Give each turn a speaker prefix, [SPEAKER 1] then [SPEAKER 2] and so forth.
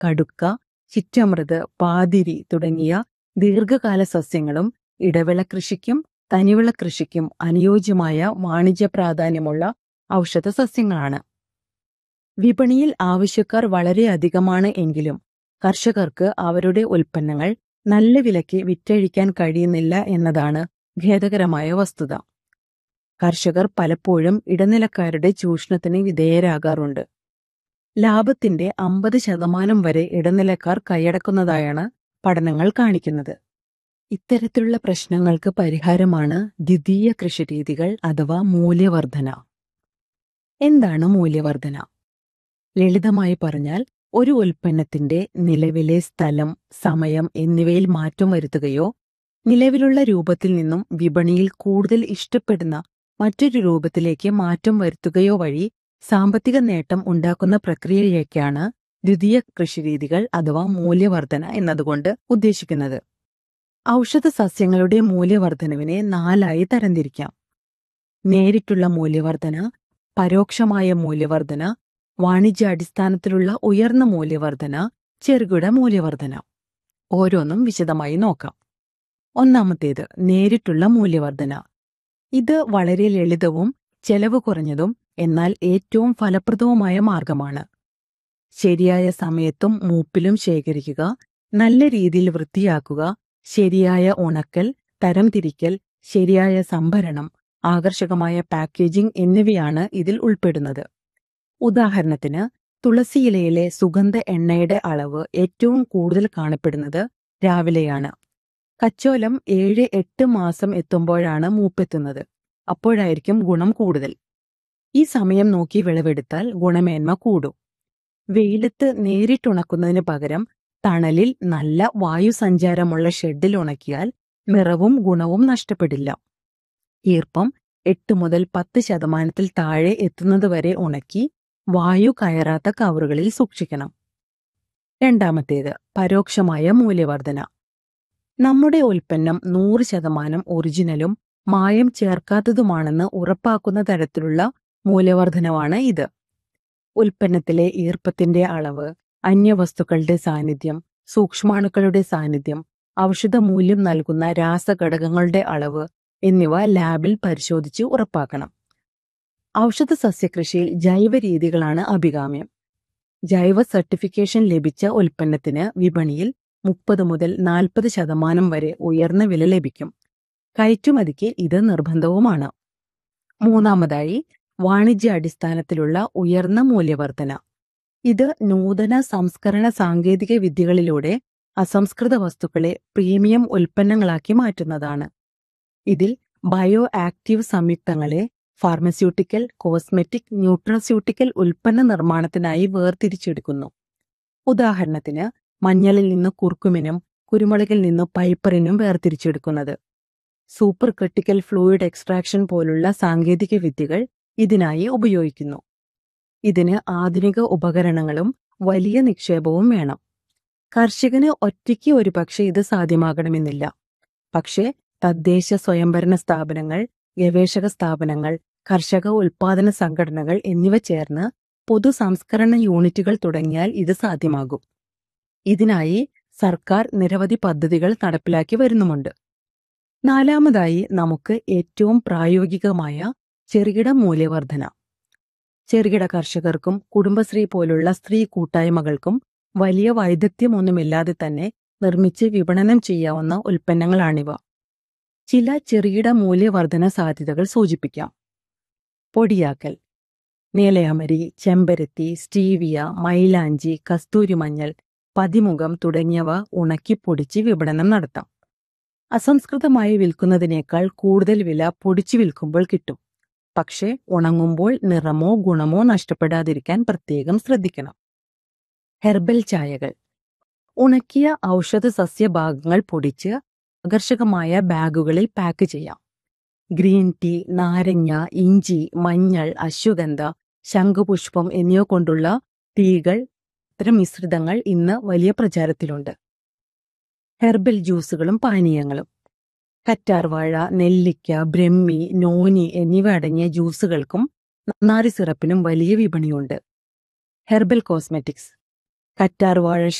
[SPEAKER 1] കടുക്ക ചിറ്റമൃത് പാതിരി തുടങ്ങിയ ദീർഘകാല സസ്യങ്ങളും ഇടവിള കൃഷിക്കും തനിവിള കൃഷിക്കും അനുയോജ്യമായ വാണിജ്യ പ്രാധാന്യമുള്ള ഔഷധ സസ്യങ്ങളാണ് വിപണിയിൽ ആവശ്യക്കാർ വളരെയധികമാണ് എങ്കിലും കർഷകർക്ക് അവരുടെ ഉൽപ്പന്നങ്ങൾ നല്ല വിലയ്ക്ക് വിറ്റഴിക്കാൻ കഴിയുന്നില്ല എന്നതാണ് ഖേദകരമായ വസ്തുത കർഷകർ പലപ്പോഴും ഇടനിലക്കാരുടെ ചൂഷണത്തിന് വിധേയരാകാറുണ്ട് ലാഭത്തിന്റെ അമ്പത് ശതമാനം വരെ ഇടനിലക്കാർ കൈയടക്കുന്നതായാണ് പഠനങ്ങൾ കാണിക്കുന്നത് ഇത്തരത്തിലുള്ള പ്രശ്നങ്ങൾക്ക് പരിഹാരമാണ് ദ്വിതീയ കൃഷിരീതികൾ അഥവാ മൂല്യവർധന എന്താണ് മൂല്യവർധന ലളിതമായി പറഞ്ഞാൽ ഒരു ഉൽപ്പന്നത്തിന്റെ നിലവിലെ സ്ഥലം സമയം എന്നിവയിൽ മാറ്റം വരുത്തുകയോ നിലവിലുള്ള രൂപത്തിൽ നിന്നും വിപണിയിൽ കൂടുതൽ ഇഷ്ടപ്പെടുന്ന മറ്റൊരു രൂപത്തിലേക്ക് മാറ്റം വരുത്തുകയോ വഴി സാമ്പത്തിക നേട്ടം ഉണ്ടാക്കുന്ന പ്രക്രിയയൊക്കെയാണ് ദ്വിതീയ കൃഷിരീതികൾ അഥവാ മൂല്യവർധന എന്നതുകൊണ്ട് ഉദ്ദേശിക്കുന്നത് ഔഷധ സസ്യങ്ങളുടെ മൂല്യവർധനവിനെ നാലായി തരംതിരിക്കാം നേരിട്ടുള്ള മൂല്യവർധന പരോക്ഷമായ മൂല്യവർധന വാണിജ്യാടിസ്ഥാനത്തിലുള്ള ഉയർന്ന മൂല്യവർധന ചെറുകിട മൂല്യവർധന ഓരോന്നും വിശദമായി നോക്കാം ഒന്നാമത്തേത് നേരിട്ടുള്ള മൂല്യവർധന ഇത് വളരെ ലളിതവും ചെലവ് കുറഞ്ഞതും എന്നാൽ ഏറ്റവും ഫലപ്രദവുമായ മാർഗമാണ് ശരിയായ സമയത്തും മൂപ്പിലും ശേഖരിക്കുക നല്ല രീതിയിൽ വൃത്തിയാക്കുക ശരിയായ ഉണക്കൽ തരംതിരിക്കൽ ശരിയായ സംഭരണം ആകർഷകമായ പാക്കേജിംഗ് എന്നിവയാണ് ഇതിൽ ഉൾപ്പെടുന്നത് ഉദാഹരണത്തിന് തുളസിയിലയിലെ സുഗന്ധ എണ്ണയുടെ അളവ് ഏറ്റവും കൂടുതൽ കാണപ്പെടുന്നത് രാവിലെയാണ് കച്ചോലം ഏഴ് എട്ട് മാസം എത്തുമ്പോഴാണ് മൂപ്പെത്തുന്നത് അപ്പോഴായിരിക്കും ഗുണം കൂടുതൽ ഈ സമയം നോക്കി വിളവെടുത്താൽ ഗുണമേന്മ കൂടും വെയിലത്ത് നേരിട്ടുണക്കുന്നതിന് പകരം തണലിൽ നല്ല വായുസഞ്ചാരമുള്ള ഷെഡിൽ ഉണക്കിയാൽ നിറവും ഗുണവും നഷ്ടപ്പെടില്ല ഈർപ്പം എട്ട് മുതൽ പത്ത് ശതമാനത്തിൽ താഴെ എത്തുന്നതുവരെ ഉണക്കി വായു കയറാത്ത കവറുകളിൽ സൂക്ഷിക്കണം രണ്ടാമത്തേത് പരോക്ഷമായ മൂല്യവർധന നമ്മുടെ ഉൽപ്പന്നം നൂറ് ശതമാനം ഒറിജിനലും മായം ചേർക്കാത്തതുമാണെന്ന് ഉറപ്പാക്കുന്ന തരത്തിലുള്ള മൂല്യവർധനവാണ് ഇത് ഉൽപ്പന്നത്തിലെ ഈർപ്പത്തിന്റെ അളവ് അന്യവസ്തുക്കളുടെ സാന്നിധ്യം സൂക്ഷ്മാണുക്കളുടെ സാന്നിധ്യം ഔഷധ മൂല്യം നൽകുന്ന രാസഘടകങ്ങളുടെ അളവ് എന്നിവ ലാബിൽ പരിശോധിച്ച് ഉറപ്പാക്കണം ഔഷധ സസ്യകൃഷിയിൽ ജൈവ രീതികളാണ് അഭികാമ്യം ജൈവ സർട്ടിഫിക്കേഷൻ ലഭിച്ച ഉൽപ്പന്നത്തിന് വിപണിയിൽ മുപ്പത് മുതൽ നാൽപ്പത് ശതമാനം വരെ ഉയർന്ന വില ലഭിക്കും കയറ്റുമതിക്ക് ഇത് നിർബന്ധവുമാണ് മൂന്നാമതായി വാണിജ്യ അടിസ്ഥാനത്തിലുള്ള ഉയർന്ന മൂല്യവർധന ഇത് നൂതന സംസ്കരണ സാങ്കേതിക വിദ്യകളിലൂടെ അസംസ്കൃത വസ്തുക്കളെ പ്രീമിയം ഉൽപ്പന്നങ്ങളാക്കി മാറ്റുന്നതാണ് ഇതിൽ ബയോ ആക്റ്റീവ് സംയുക്തങ്ങളെ ഫാർമസ്യൂട്ടിക്കൽ കോസ്മെറ്റിക് ന്യൂട്രസ്യൂട്ടിക്കൽ ഉൽപ്പന്ന നിർമ്മാണത്തിനായി വേർതിരിച്ചെടുക്കുന്നു ഉദാഹരണത്തിന് മഞ്ഞളിൽ നിന്ന് കുർക്കുമിനും കുരുമുളകിൽ നിന്ന് പൈപ്പറിനും വേർതിരിച്ചെടുക്കുന്നത് സൂപ്പർ ക്രിട്ടിക്കൽ ഫ്ലൂയിഡ് എക്സ്ട്രാക്ഷൻ പോലുള്ള സാങ്കേതിക വിദ്യകൾ ഇതിനായി ഉപയോഗിക്കുന്നു ഇതിന് ആധുനിക ഉപകരണങ്ങളും വലിയ നിക്ഷേപവും വേണം കർഷകന് ഒറ്റയ്ക്ക് ഒരുപക്ഷെ ഇത് സാധ്യമാകണമെന്നില്ല പക്ഷേ തദ്ദേശ സ്വയംഭരണ സ്ഥാപനങ്ങൾ ഗവേഷക സ്ഥാപനങ്ങൾ കർഷക ഉൽപാദന സംഘടനകൾ എന്നിവ ചേർന്ന് പൊതു സംസ്കരണ യൂണിറ്റുകൾ തുടങ്ങിയാൽ ഇത് സാധ്യമാകും ഇതിനായി സർക്കാർ നിരവധി പദ്ധതികൾ നടപ്പിലാക്കി വരുന്നുമുണ്ട് നാലാമതായി നമുക്ക് ഏറ്റവും പ്രായോഗികമായ ചെറുകിട മൂല്യവർധന ചെറുകിട കർഷകർക്കും കുടുംബശ്രീ പോലുള്ള സ്ത്രീ കൂട്ടായ്മകൾക്കും വലിയ വൈദഗ്ധ്യമൊന്നുമില്ലാതെ തന്നെ നിർമ്മിച്ച് വിപണനം ചെയ്യാവുന്ന ഉൽപ്പന്നങ്ങളാണിവ ചില ചെറുകിട മൂല്യവർധന സാധ്യതകൾ സൂചിപ്പിക്കാം പൊടിയാക്കൽ നീലയമരി ചെമ്പരത്തി സ്റ്റീവിയ മൈലാഞ്ചി കസ്തൂരിമഞ്ഞൾ പതിമുഖം തുടങ്ങിയവ ഉണക്കി പൊടിച്ച് വിപണനം നടത്താം അസംസ്കൃതമായി വിൽക്കുന്നതിനേക്കാൾ കൂടുതൽ വില പൊടിച്ചു വിൽക്കുമ്പോൾ കിട്ടും പക്ഷേ ഉണങ്ങുമ്പോൾ നിറമോ ഗുണമോ നഷ്ടപ്പെടാതിരിക്കാൻ പ്രത്യേകം ശ്രദ്ധിക്കണം ഹെർബൽ ചായകൾ ഉണക്കിയ ഔഷധ സസ്യഭാഗങ്ങൾ പൊടിച്ച് ആകർഷകമായ ബാഗുകളിൽ പാക്ക് ചെയ്യാം ഗ്രീൻ ടീ നാരങ്ങ ഇഞ്ചി മഞ്ഞൾ അശ്വഗന്ധ ശംഖുപുഷ്പം എന്നിവ കൊണ്ടുള്ള ടീകൾ ഇത്തരം മിശ്രിതങ്ങൾ ഇന്ന് വലിയ പ്രചാരത്തിലുണ്ട് ഹെർബൽ ജ്യൂസുകളും പാനീയങ്ങളും കറ്റാർവാഴ നെല്ലിക്ക ബ്രഹ്മി നോനി എന്നിവ അടങ്ങിയ ജ്യൂസുകൾക്കും നന്നാരി സിറപ്പിനും വലിയ വിപണിയുണ്ട് ഹെർബൽ കോസ്മെറ്റിക്സ് കറ്റാർവാഴ